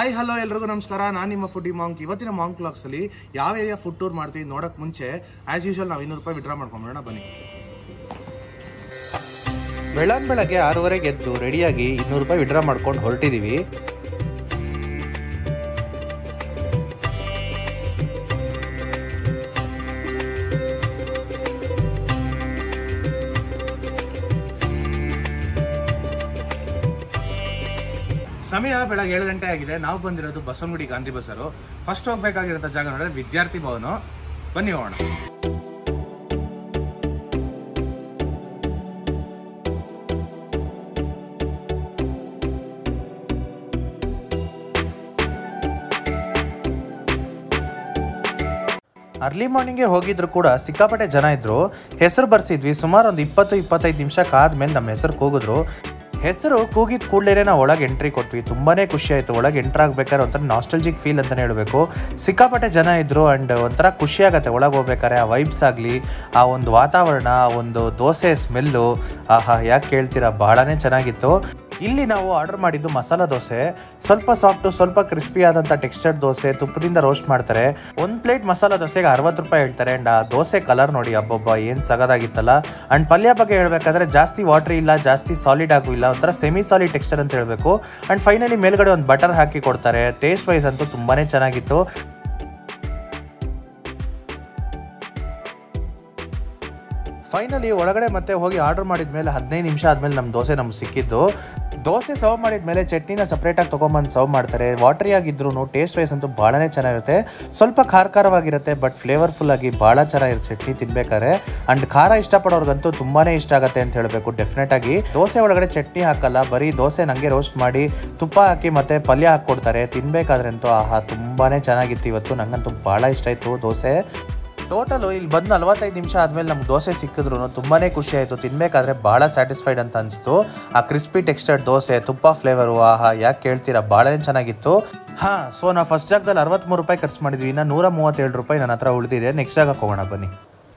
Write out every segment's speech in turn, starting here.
hi hello ಎಲ್ರಿಗೂ ನಮಸ್ಕಾರ ನಾನು ನಿಮ್ಮ ಫುಡಿ ಮಾಂಕ್ ಇವತ್ತಿನ ಮಾಂಕ್ ಅಲ್ಲಿ ಯಾವ ಏರಿಯಾ ಫುಡ್ ಟೂರ್ ಮಾಡ್ತೀವಿ ನೋಡಕ್ ಮುಂಚೆ ಆಸ್ ಯೂಶುವಲ್ ನಾವು ಇನ್ನೂರು ರೂಪಾಯಿ ವಿಡ್ರಾ ಮಾಡ್ಕೊಂಬಿಡೋಣ ಬನ್ನಿ ಬೆಳನ್ ಬೆಳಗ್ಗೆ ಆರೂವರೆಗೆ ಎದ್ದು ರೆಡಿಯಾಗಿ ಇನ್ನೂರು ರೂಪಾಯಿ ವಿಡ್ರಾ ಮಾಡ್ಕೊಂಡು ಹೊರಟಿದ್ದೀವಿ ಸಮಯ ಬೆಳಗ್ಗೆ ಏಳು ಗಂಟೆ ಆಗಿದೆ ನಾವು ಬಂದಿರೋದು ಬಸವನಗುಡಿ ಗಾಂಧಿ ಬಸ್ಸರು ಫಸ್ಟ್ ಹೋಗ್ಬೇಕಾಗಿರೋ ಜಾಗ ನೋಡಿದ್ರೆ ವಿದ್ಯಾರ್ಥಿ ಭವನ ಬನ್ನಿ ಹೋಗೋಣ ಅರ್ಲಿ ಮಾರ್ನಿಂಗ್ಗೆ ಹೋಗಿದ್ರು ಕೂಡ ಸಿಕ್ಕಾಪಟ್ಟೆ ಜನ ಇದ್ರು ಹೆಸರು ಬರ್ಸಿದ್ವಿ ಸುಮಾರು ಒಂದು ಇಪ್ಪತ್ತು ಇಪ್ಪತ್ತೈದು ನಿಮಿಷ ಕಾದ್ಮೇಲೆ ನಮ್ಮ ಹೆಸರು ಕೂಗಿದ್ರು ಹೆಸರು ಕೂಗಿದ ಕೂಡಲೇ ನಾವು ಒಳಗೆ ಎಂಟ್ರಿ ಕೊಟ್ವಿ ತುಂಬಾನೇ ಖುಷಿ ಆಯಿತು ಒಳಗೆ ಎಂಟ್ರ್ ಆಗ್ಬೇಕಾದ್ರೆ ಒಂಥರ ನಾಸ್ಟಲ್ಜಿಕ್ ಫೀಲ್ ಅಂತಲೇ ಹೇಳಬೇಕು ಸಿಕ್ಕಾಪಟ್ಟೆ ಜನ ಇದ್ರು ಆ್ಯಂಡ್ ಒಂಥರ ಖುಷಿ ಆಗುತ್ತೆ ಒಳಗೆ ಹೋಗ್ಬೇಕಾದ್ರೆ ಆ ವೈಬ್ಸ್ ಆಗಲಿ ಆ ಒಂದು ವಾತಾವರಣ ಆ ಒಂದು ದೋಸೆ ಸ್ಮೆಲ್ಲು ಆಹಾ ಯಾಕೆ ಕೇಳ್ತೀರಾ ಬಹಳನೇ ಚೆನ್ನಾಗಿತ್ತು ಇಲ್ಲಿ ನಾವು ಆರ್ಡರ್ ಮಾಡಿದ್ದು ಮಸಾಲ ದೋಸೆ ಸ್ವಲ್ಪ ಸಾಫ್ಟು ಸ್ವಲ್ಪ ಕ್ರಿಸ್ಪಿ ಆದಂಥ ಟೆಕ್ಸ್ಚರ್ಡ್ ದೋಸೆ ತುಪ್ಪದಿಂದ ರೋಸ್ಟ್ ಮಾಡ್ತಾರೆ ಒಂದು ಪ್ಲೇಟ್ ಮಸಾಲ ದೋಸೆಗೆ ಅರವತ್ತು ರೂಪಾಯಿ ಹೇಳ್ತಾರೆ ಆ್ಯಂಡ್ ಆ ದೋಸೆ ಕಲರ್ ನೋಡಿ ಅಬ್ಬೊಬ್ಬ ಏನು ಸಗದಾಗಿತ್ತಲ್ಲ ಆ್ಯಂಡ್ ಪಲ್ಯ ಬಗ್ಗೆ ಹೇಳ್ಬೇಕಾದ್ರೆ ಜಾಸ್ತಿ ವಾಟ್ರ್ ಇಲ್ಲ ಜಾಸ್ತಿ ಸಾಲಿಡ್ ಆಗು ಇಲ್ಲ ಒಂಥರ ಸೆಮಿ ಸಾಲಿಡ್ ಟೆಕ್ಸ್ಚರ್ ಅಂತ ಹೇಳಬೇಕು ಆ್ಯಂಡ್ ಫೈನಲಿ ಮೇಲ್ಗಡೆ ಒಂದು ಬಟರ್ ಹಾಕಿ ಕೊಡ್ತಾರೆ ಟೇಸ್ಟ್ ವೈಸ್ ಅಂತೂ ತುಂಬಾ ಚೆನ್ನಾಗಿತ್ತು ಫೈನಲಿ ಒಳಗಡೆ ಮತ್ತೆ ಹೋಗಿ ಆರ್ಡರ್ ಮಾಡಿದ ಮೇಲೆ ಹದಿನೈದು ನಿಮಿಷ ಆದಮೇಲೆ ನಮ್ಮ ದೋಸೆ ನಮ್ಗೆ ಸಿಕ್ಕಿದ್ದು ದೋಸೆ ಸರ್ವ್ ಮಾಡಿದ ಮೇಲೆ ಚಟ್ನಿನ ಸಪ್ರೇಟಾಗಿ ತೊಗೊಂಬಂದು ಸರ್ವ್ ಮಾಡ್ತಾರೆ ವಾಟ್ರಿ ಆಗಿದ್ರು ಟೇಸ್ಟ್ ವೈಸ್ ಅಂತೂ ಭಾಳನೇ ಚೆನ್ನಾಗಿರುತ್ತೆ ಸ್ವಲ್ಪ ಖಾರ ಖಾರವಾಗಿರುತ್ತೆ ಬಟ್ ಫ್ಲೇವರ್ಫುಲ್ ಆಗಿ ಭಾಳ ಚೆನ್ನಾಗಿರುತ್ತೆ ಚಟ್ನಿ ತಿನ್ಬೇಕಾದ್ರೆ ಅಂಡ್ ಖಾರ ಇಷ್ಟಪಡೋರ್ಗಂತೂ ತುಂಬಾ ಇಷ್ಟ ಆಗುತ್ತೆ ಅಂತ ಹೇಳಬೇಕು ಡೆಫಿನೆಟ್ ಆಗಿ ದೋಸೆ ಒಳಗಡೆ ಚಟ್ನಿ ಹಾಕಲ್ಲ ಬರೀ ದೋಸೆ ನನಗೆ ರೋಸ್ಟ್ ಮಾಡಿ ತುಪ್ಪ ಹಾಕಿ ಮತ್ತೆ ಪಲ್ಯ ಹಾಕ್ಕೊಡ್ತಾರೆ ತಿನ್ಬೇಕಾದ್ರೆ ಅಂತೂ ಆಹಾ ತುಂಬಾ ಚೆನ್ನಾಗಿತ್ತು ಇವತ್ತು ನಂಗಂತೂ ಭಾಳ ಇಷ್ಟ ಆಯಿತು ದೋಸೆ ಟೋಟಲು ಇಲ್ಲಿ ಬಂದು ನಲವತ್ತೈದು ನಿಮಿಷ ಆದಮೇಲೆ ನಮ್ಗೆ ದೋಸೆ ಸಿಕ್ಕಿದ್ರು ತುಂಬಾ ಖುಷಿ ಆಯಿತು ತಿನ್ನಬೇಕಾದ್ರೆ ಭಾಳ ಸ್ಯಾಟಿಸ್ಫೈಡ್ ಅಂತ ಅನಿಸ್ತು ಆ ಕ್ರಿಸ್ಪಿ ಟೆಕ್ಸ್ಚರ್ಡ್ ದೋಸೆ ತುಪ್ಪ ಫ್ಲೇವರು ಆಹಾ ಯಾಕೆ ಕೇಳ್ತೀರಾ ಭಾಳನೇ ಚೆನ್ನಾಗಿತ್ತು ಹಾಂ ಸೊ ನಾವು ಫಸ್ಟ್ ಜಾಗದಲ್ಲಿ ಅರವತ್ತ್ಮೂರು ರೂಪಾಯಿ ಖರ್ಚು ಮಾಡಿದ್ವಿ ಇನ್ನು ನೂರ ಮೂವತ್ತೇಳು ರೂಪಾಯಿ ನನ್ನ ಹತ್ರ ಉಳಿದಿದೆ ನೆಕ್ಸ್ಟ್ ಜಾಗಕ್ಕೆ ಹೋಗೋಣ ಬನ್ನಿ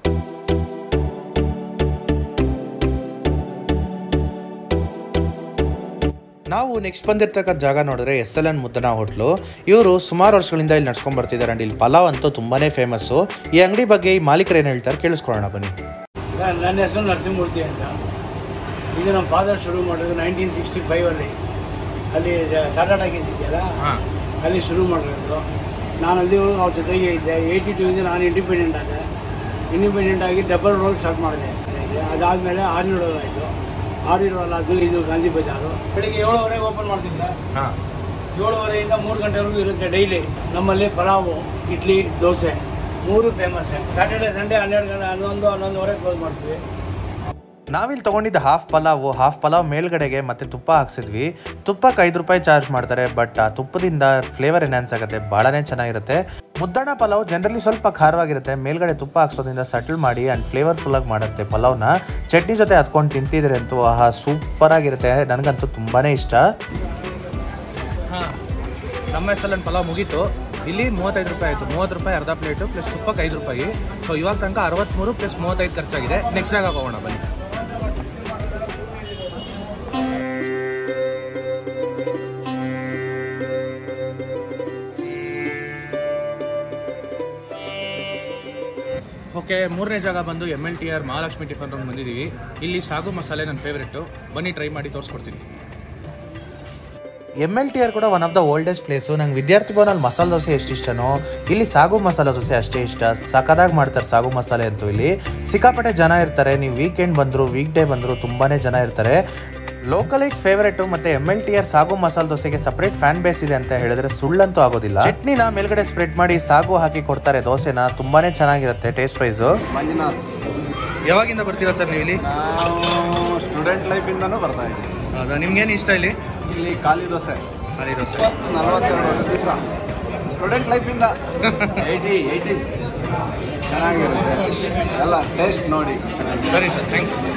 ನಾವು ನೆಕ್ಸ್ಟ್ ಬಂದಿರ್ತಕ್ಕಂಥ ಜಾಗ ನೋಡಿದ್ರೆ S L N Muddana hotel ಇವರು ಸುಮಾರು ವರ್ಷಗಳಿಂದ ಇಲ್ಲಿ ನಡ್ಸ್ಕೊಂಡ್ ಬರ್ತಿದ್ದಾರೆ ಅಂಡ್ ಇಲ್ಲಿ ಪಲಾವ್ ಅಂತೂ ತುಂಬಾನೇ ಫೇಮಸ್ಸು ಈ ಅಂಗಡಿ ಬಗ್ಗೆ ಈ ಮಾಲೀಕರು ಏನು ಹೇಳ್ತಾರೆ ಕೇಳಿಸ್ಕೊಳ್ಳೋಣ ಬನ್ನಿ ನ- ನನ್ನ ಹೆಸರು ನರಸಿಂಹಮೂರ್ತಿ ಅಂತ ಇದು ನಮ್ಮ ಫಾದರ್ ಶುರು ಮಾಡಿದ್ರು ನೈನ್ಟೀನ್ ಸಿಕ್ಸ್ಟಿ ಫೈವಲ್ಲಿ ಅಲ್ಲಿ ಸಾಟಾಟ ಕೇಸ್ ಇದೆಯಲ್ಲ ಅಲ್ಲಿ ಶುರು ಮಾಡಿರೋದು ನಾನು ಅಲ್ಲಿ ಅವ್ರ ಜೊತೆಗೆ ಇದ್ದೆ ಏಯ್ಟಿ ಟೂಯಿಂದ ನಾನು ಇಂಡಿಪೆಂಡೆಂಟ್ ಆದೆ ಇಂಡಿಪೆಂಡೆಂಟ್ ಆಗಿ ಡಬಲ್ ರೋಲ್ ಸ್ಟಾರ್ಟ್ ಮಾಡಿದೆ ಅದಾದಮೇಲೆ ಆರ್ನೂರು ರೋಲ್ ಆಯಿತು ಆರ್ನೂರು ರೋಲ್ ಆದಮೇಲೆ ಇದು ಗಾಂಧಿ ಬಜಾರು ಬೆಳಿಗ್ಗೆ ಏಳುವರೆಗೆ ಓಪನ್ ಮಾಡ್ತೀವಿ ಸರ್ ಹಾಂ ಏಳುವರೆಯಿಂದ ಮೂರು ಗಂಟೆವರೆಗೂ ಇರುತ್ತೆ ಡೈಲಿ ನಮ್ಮಲ್ಲಿ ಪಲಾವು ಇಡ್ಲಿ ದೋಸೆ ಮೂರು ಫೇಮಸ್ ಸ್ಯಾಟರ್ಡೆ ಸಂಡೇ ಹನ್ನೆರಡು ಗಂಟೆ ಹನ್ನೊಂದು ಹನ್ನೊಂದುವರೆಗೆ ಕ್ಲೋಸ್ ಮಾಡ್ತೀವಿ ನಾವಿಲ್ಲಿ ತಗೊಂಡಿದ್ದ ಹಾಫ್ ಪಲಾವು ಹಾಫ್ ಪಲಾವ್ ಮೇಲ್ಗಡೆಗೆ ಮತ್ತೆ ತುಪ್ಪ ಹಾಕ್ಸಿದ್ವಿ ತುಪ್ಪಕ್ಕೆ ಐದು ರೂಪಾಯಿ ಚಾರ್ಜ್ ಮಾಡ್ತಾರೆ ಬಟ್ ಆ ತುಪ್ಪದಿಂದ ಫ್ಲೇವರ್ ಎನ್ಹಾನ್ಸ್ ಆಗುತ್ತೆ ಭಾಳನೇ ಚೆನ್ನಾಗಿರುತ್ತೆ ಮುದ್ದಣ ಪಲಾವ್ ಜನರಲಿ ಸ್ವಲ್ಪ ಖಾರವಾಗಿರುತ್ತೆ ಮೇಲ್ಗಡೆ ತುಪ್ಪ ಹಾಕ್ಸೋದ್ರಿಂದ ಸಟಲ್ ಮಾಡಿ ಆ್ಯಂಡ್ ಫ್ಲೇವರ್ಫುಲ್ ಆಗಿ ಮಾಡುತ್ತೆ ಪಲಾವ್ನ ಚಟ್ನಿ ಜೊತೆ ಹತ್ಕೊಂಡು ತಿಂತಿದ್ರೆ ಅಂತೂ ಆಹಾ ಸೂಪರ್ ಆಗಿರುತ್ತೆ ನನಗಂತೂ ತುಂಬಾ ಇಷ್ಟ ಹಾಂ ನಮ್ಮ ಹೆಸರಲ್ಲಿ ಪಲಾವ್ ಮುಗೀತು ಇಲ್ಲಿ ಮೂವತ್ತೈದು ರೂಪಾಯಿ ಆಯಿತು ಮೂವತ್ತು ರೂಪಾಯಿ ಅರ್ಧ ಪ್ಲೇಟು ಪ್ಲಸ್ ತುಪ್ಪಕ್ಕೆ ಐದು ರೂಪಾಯಿ ಸೊ ಇವಾಗ ತನಕ ಅರವತ್ತ್ಮೂರು ಪ್ಲಸ್ ಮೂವತ್ತೈದು ಖರ್ಚಾಗಿದೆ ನೆಕ್ಸ್ಟ್ ಜಾಗ ಹೋಗೋಣ ಬನ್ನಿ ಓಕೆ ಮೂರನೇ ಜಾಗ ಬಂದು M L T R Mahalakshmi tiffin room ಬಂದಿದ್ದೀವಿ ಇಲ್ಲಿ ಸಾಗು ಮಸಾಲೆ ನನ್ನ ಫೇವ್ರೆಟ್ಟು ಬನ್ನಿ ಟ್ರೈ ಮಾಡಿ ತೋರಿಸ್ಕೊಡ್ತೀನಿ ಎಮ್ ಎಲ್ ಟಿ ಆರ್ ಕೂಡ one of the oldest place ನಂಗೆ ವಿದ್ಯಾರ್ಥಿ ಭವನಲ್ಲಿ ಮಸಾಲೆ ದೋಸೆ ಎಷ್ಟು ಇಷ್ಟನೋ ಇಲ್ಲಿ ಸಾಗು ಮಸಾಲೆ ದೋಸೆ ಅಷ್ಟೇ ಇಷ್ಟ ಸಖದಾಗಿ ಮಾಡ್ತಾರೆ ಸಾಗು ಮಸಾಲೆ ಅಂತೂ ಇಲ್ಲಿ ಸಿಕ್ಕಾಪಟ್ಟೆ ಜನ ಇರ್ತಾರೆ ನೀವು ವೀಕೆಂಡ್ ಬಂದರು ವೀಕ್ ಡೇ ಬಂದರು ತುಂಬಾ ಜನ ಇರ್ತಾರೆ ಲೋಕಲೈಟ್ಸ್ ಫೇವರೇಟು ಮತ್ತೆ ಎಮ್ ಎಲ್ ಟಿ ಆರ್ ಸಾಗು ಮಸಾಲೆ ದೋಸೆಗೆ ಸಪ್ರೇಟ್ ಫ್ಯಾನ್ ಬೇಸ್ ಇದೆ ಅಂತ ಹೇಳಿದ್ರೆ ಸುಳ್ಳಂತೂ ಆಗೋದಿಲ್ಲ ಚಟ್ನಿನ ಮೇಲ್ಗಡೆ ಸ್ಪ್ರೆಡ್ ಮಾಡಿ ಸಾಗು ಹಾಕಿ ಕೊಡ್ತಾರೆ ದೋಸೆನ ತುಂಬಾನೇ ಚೆನ್ನಾಗಿರುತ್ತೆ ಟೇಸ್ಟ್ ವೈಸು ಮಂಜುನಾಥ್ ಯಾವಾಗಿಂದ ಬರ್ತೀರಾ ಸರ್ ನೀವು ಇಲ್ಲಿ ನಾವು ಸ್ಟೂಡೆಂಟ್ ಲೈಫಿಂದನೂ ಬರ್ತಾ ಇದ್ದೀವಿ ಹೌದಾ ನಿಮ್ಗೇನು ಇಷ್ಟ ಇಲ್ಲಿ ಇಲ್ಲಿ ಖಾಲಿ ದೋಸೆ ಖಾಲಿ ದೋಸೆ ನಲವತ್ತೆರಡು ವರ್ಷದಿಂದ ಸ್ಟೂಡೆಂಟ್ ಲೈಫಿಂದ ಏಯ್ಟಿ ಏಯ್ಟೀಸ್ ಚೆನ್ನಾಗಿರುತ್ತೆ ಎಲ್ಲ ಟೇಸ್ಟ್ ನೋಡಿ ಸರಿ sir thank you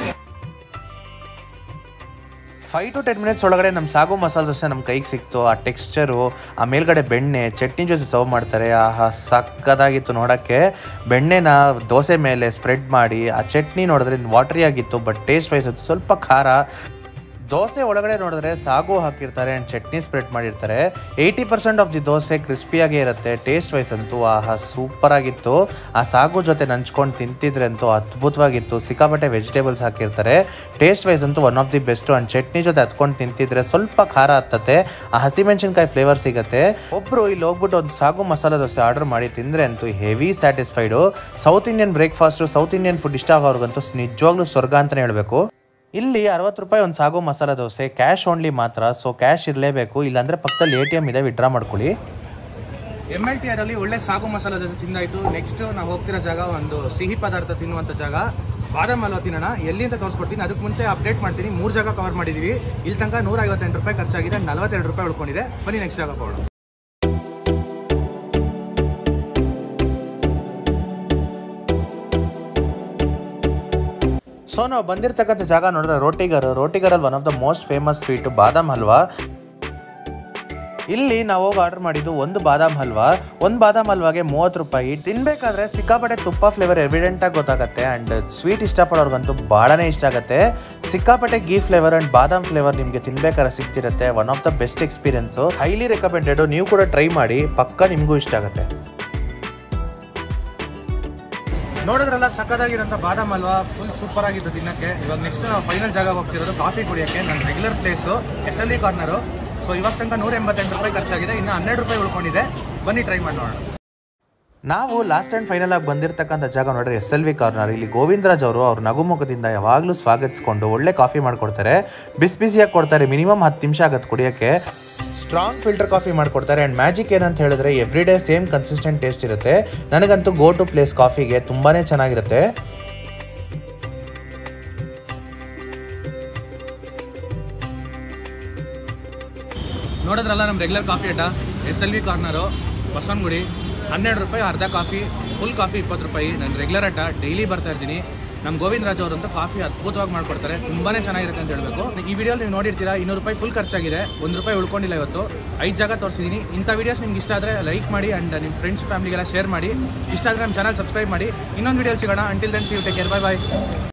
five to ten minutes ಒಳಗಡೆ ನಮ್ಮ ಸಾಗು ಮಸಾಲೆ ದೋಸೆ ನಮ್ಮ ಕೈಗೆ ಸಿಕ್ತು ಆ ಟೆಕ್ಸ್ಚರು ಆ ಮೇಲ್ಗಡೆ ಬೆಣ್ಣೆ ಚಟ್ನಿ ಜೊತೆ ಸರ್ವ್ ಮಾಡ್ತಾರೆ ಆಹಾ ಸಕ್ಕದಾಗಿತ್ತು ನೋಡೋಕ್ಕೆ ಬೆಣ್ಣೆನ ದೋಸೆ ಮೇಲೆ ಸ್ಪ್ರೆಡ್ ಮಾಡಿ ಆ ಚಟ್ನಿ ನೋಡಿದ್ರೆ ವಾಟ್ರಿ ಆಗಿತ್ತು ಬಟ್ ಟೇಸ್ಟ್ ವೈಸ್ ಅದು ಸ್ವಲ್ಪ ಖಾರ ದೋಸೆ ಒಳಗಡೆ ನೋಡಿದ್ರೆ ಸಾಗು ಹಾಕಿರ್ತಾರೆ ಆ್ಯಂಡ್ ಚಟ್ನಿ ಸ್ಪ್ರೆಡ್ ಮಾಡಿರ್ತಾರೆ eighty percent of the dosa ಕ್ರಿಸ್ಪಿಯಾಗೇ ಇರುತ್ತೆ ಟೇಸ್ಟ್ ವೈಸ್ ಅಂತೂ ಆಹಾ ಸೂಪರ್ ಆಗಿತ್ತು ಆ ಸಾಗು ಜೊತೆ ನಂಚ್ಕೊಂಡು ತಿಂತಿದ್ರೆ ಅಂತೂ ಅದ್ಭುತವಾಗಿತ್ತು ಸಿಕ್ಕಾಪಟ್ಟೆ ವೆಜಿಟೇಬಲ್ಸ್ ಹಾಕಿರ್ತಾರೆ ಟೇಸ್ಟ್ ವೈಸ್ ಅಂತೂ one of the best and chutney ಜೊತೆ ಹತ್ಕೊಂಡು ತಿಂತಿದ್ರೆ ಸ್ವಲ್ಪ ಖಾರ ಹತ್ತತ್ತೆ ಆ ಹಸಿಮೆಣಸಿನ್ಕಾಯಿ ಫ್ಲೇವರ್ ಸಿಗುತ್ತೆ ಒಬ್ಬರು ಇಲ್ಲಿ ಹೋಗ್ಬಿಟ್ಟು ಒಂದು ಸಾಗು ಮಸಾಲ ದೋಸೆ ಆರ್ಡರ್ ಮಾಡಿ ತಿಂದರೆ ಅಂತೂ heavy satisfied south Indian breakfast south Indian food ಇಷ್ಟ ಆಗೋರ್ಗಂತೂ ನಿಜವಾಗ್ಲೂ ಸ್ವರ್ಗ ಅಂತಲೇ ಹೇಳಬೇಕು ಇಲ್ಲಿ ಅರವತ್ತು ರೂಪಾಯಿ ಒಂದು ಸಾಗು ಮಸಾಲ ದೋಸೆ ಕ್ಯಾಶ್ ಓನ್ಲಿ ಮಾತ್ರ ಸೊ ಕ್ಯಾಶ್ ಇರಲೇಬೇಕು ಇಲ್ಲಾಂದರೆ ಪಕ್ಕದಲ್ಲಿ ಎ ಟಿ ಎಮ್ ಇದೆ ವಿಡ್ರಾ ಮಾಡ್ಕೊಳ್ಳಿ ಎಮ್ ಎಲ್ ಟಿ ಆರಲ್ಲಿ ಒಳ್ಳೆ ಸಾಗು ಮಸಾಲ ಜೊತೆ ತಿಂದಾಯ್ತು ನೆಕ್ಸ್ಟ್ ನಾವು ಹೋಗ್ತಿರೋ ಜಾಗ ಒಂದು ಸಿಹಿ ಪದಾರ್ಥ ತಿನ್ನುವಂಥ ಜಾಗ ಬಾದಾಮ್ ಹಲ್ವಾ ತಿನ್ನೋಣ ಎಲ್ಲಿಂದ ತೋರಿಸ್ಕೊಡ್ತೀನಿ ಅದಕ್ಕೆ ಮುಂಚೆ ಅಪ್ಡೇಟ್ ಮಾಡ್ತೀನಿ ಮೂರು ಜಾಗ ಕವರ್ ಮಾಡಿದ್ದೀವಿ ಇಲ್ಲಿ ತನಕ ನೂರ ಐವತ್ತೆಂಟು ರೂಪಾಯಿ ಖರ್ಚಾಗಿದೆ ನಲವತ್ತೆರಡು ರೂಪಾಯಿ ಉಳ್ಕೊಂಡಿದೆ ಬನ್ನಿ ನೆಕ್ಸ್ಟ್ ಜಾಗ ಹೋಗೋಣ ಸೊ ನಾವು ಬಂದಿರತಕ್ಕಂಥ ಜಾಗ ನೋಡಿದ್ರೆ ರೋಟಿಗರ್ ರೋಟಿಗರಲ್ಲಿ one of the most famous sweet badam halwa ಇಲ್ಲಿ ನಾವು ಹೋಗಿ ಆರ್ಡರ್ ಮಾಡಿದ್ದು ಒಂದು ಬಾದಾಮ್ ಹಲ್ವಾ ಒಂದು ಬಾದಾಮ್ ಹಲ್ವಾಗೆ ಮೂವತ್ತು ರೂಪಾಯಿ ತಿನ್ಬೇಕಾದ್ರೆ ಸಿಕ್ಕಾಪಟ್ಟೆ ತುಪ್ಪ ಫ್ಲೇವರ್ ಎವಿಡೆಂಟ್ ಆಗಿ ಗೊತ್ತಾಗುತ್ತೆ ಆ್ಯಂಡ್ ಸ್ವೀಟ್ ಇಷ್ಟಪಡೋರ್ಗಂತೂ ಭಾಳನೇ ಇಷ್ಟ ಆಗುತ್ತೆ ಸಿಕ್ಕಾಪಟ್ಟೆ ghee flavour and badam flavour ನಿಮಗೆ ತಿನ್ಬೇಕಾದ್ರೆ ಸಿಗ್ತಿರುತ್ತೆ one of the best experience highly recommended ನೀವು ಕೂಡ ಟ್ರೈ ಮಾಡಿ ಪಕ್ಕ ನಿಮಗೂ ಇಷ್ಟ ಆಗುತ್ತೆ ನೋಡಿದ್ರಲ್ಲ ಸಕ್ಕದಾಗಿರೋಂಥ ಬಾದಾಮ್ ಹಲ್ವಾ ಫುಲ್ ಸೂಪರ್ ಆಗಿತ್ತು ತಿನ್ನಕ್ಕೆ ಇವಾಗ ನೆಕ್ಸ್ಟ್ ನಾವು ಫೈನಲ್ ಜಾಗ ಹೋಗ್ತಿರೋದು ಕಾಫಿ ಕುಡಿಯೋಕ್ಕೆ ನನ್ನ regular place S L V corner so ಇವಾಗ ತನಕ ನೂರ ಎಂಬತ್ತೆಂಟು ರೂಪಾಯಿ ಖರ್ಚಾಗಿದೆ ಇನ್ನು ಹನ್ನೆರಡು ರೂಪಾಯಿ ಉಳ್ಕೊಂಡಿದೆ ಬನ್ನಿ ಟ್ರೈ ಮಾಡಿ ನೋಡೋಣ ನಾವು ಲಾಸ್ಟ್ ಆ್ಯಂಡ್ ಫೈನಲ್ ಆಗಿ ಬಂದಿರತಕ್ಕಂಥ ಜಾಗ ನೋಡ್ರಿ ಎಸ್ ಎಲ್ ವಿ ಕಾರ್ನರ್ ಇಲ್ಲಿ ಗೋವಿಂದರಾಜ್ ಅವರು ಅವ್ರ ನಗುಮುಖದಿಂದ ಯಾವಾಗಲೂ ಸ್ವಾಗತಿಸ್ಕೊಂಡು ಒಳ್ಳೆ ಕಾಫಿ ಮಾಡಿಕೊಡ್ತಾರೆ ಬಿಸಿ ಬಿಸಿಯಾಗಿ ಕೊಡ್ತಾರೆ ಮಿನಿಮಮ್ ಹತ್ತು ನಿಮಿಷ ಆಗತ್ತೆ ಕುಡಿಯೋಕ್ಕೆ ಸ್ಟ್ರಾಂಗ್ ಫಿಲ್ಟರ್ ಕಾಫಿ ಮಾಡಿಕೊಡ್ತಾರೆ ಆ್ಯಂಡ್ ಮ್ಯಾಜಿಕ್ ಏನಂತ ಹೇಳಿದ್ರೆ every day same consistent taste ಇರುತ್ತೆ ನನಗಂತೂ ಗೋ ಟು ಪ್ಲೇಸ್ ಕಾಫಿಗೆ ತುಂಬಾ ಚೆನ್ನಾಗಿರುತ್ತೆ ನೋಡಿದ್ರಲ್ಲ ನಮ್ಮ ರೆಗ್ಯುಲರ್ ಕಾಫಿ ಅಡ್ಡ S L V corner Basavanagudi ಹನ್ನೆರಡು ರೂಪಾಯಿ ಅರ್ಧ ಕಾಫಿ ಫುಲ್ ಕಾಫಿ ಇಪ್ಪತ್ತು ರೂಪಾಯಿ ನಾನು ರೆಗ್ಯುಲರ್ ಅಡ್ಡ ಡೈಲಿ ಬರ್ತಾ ಇರ್ತೀನಿ ನಮ್ಮ ಗೋವಿಂದ ರಾಜ್ ಅವರಂತೂ ಕಾಫಿ ಅದ್ಭುತವಾಗಿ ಮಾಡ್ಕೊಡ್ತಾರೆ ತುಂಬಾ ಚೆನ್ನಾಗಿರುತ್ತೆ ಅಂತ ಹೇಳಬೇಕು ಈ ವಿಡಿಯೋ ನೀವು ನೋಡಿರ್ತೀರಾ ಇನ್ನೂರು ರೂಪಾಯಿ ಫುಲ್ ಖರ್ಚಾಗಿದೆ ಒಂದು ರೂಪಾಯಿ ಉಳ್ಕೊಂಡಿಲ್ಲ ಇವತ್ತು ಐದು ಜಾಗ ತೋರಿಸಿದ್ದೀನಿ ಇಂಥ ವೀಡಿಯೋಸ್ ನಿಮ್ಗೆ ಇಷ್ಟ ಆದರೆ ಲೈಕ್ ಮಾಡಿ ಆ್ಯಂಡ್ ನಿಮ್ಮ ಫ್ರೆಂಡ್ಸ್ ಫ್ಯಾಮಿಲಿಗೆಲ್ಲ ಶೇರ್ ಮಾಡಿ ಇಷ್ಟ ಆದರೆ ನಮ್ಮ ಚಾನಲ್ ಸಬ್ಸ್ಕ್ರೈಬ್ ಮಾಡಿ ಇನ್ನೊಂದು ವಿಡಿಯೋ ಸಿಗೋಣ until then see you take care bye bye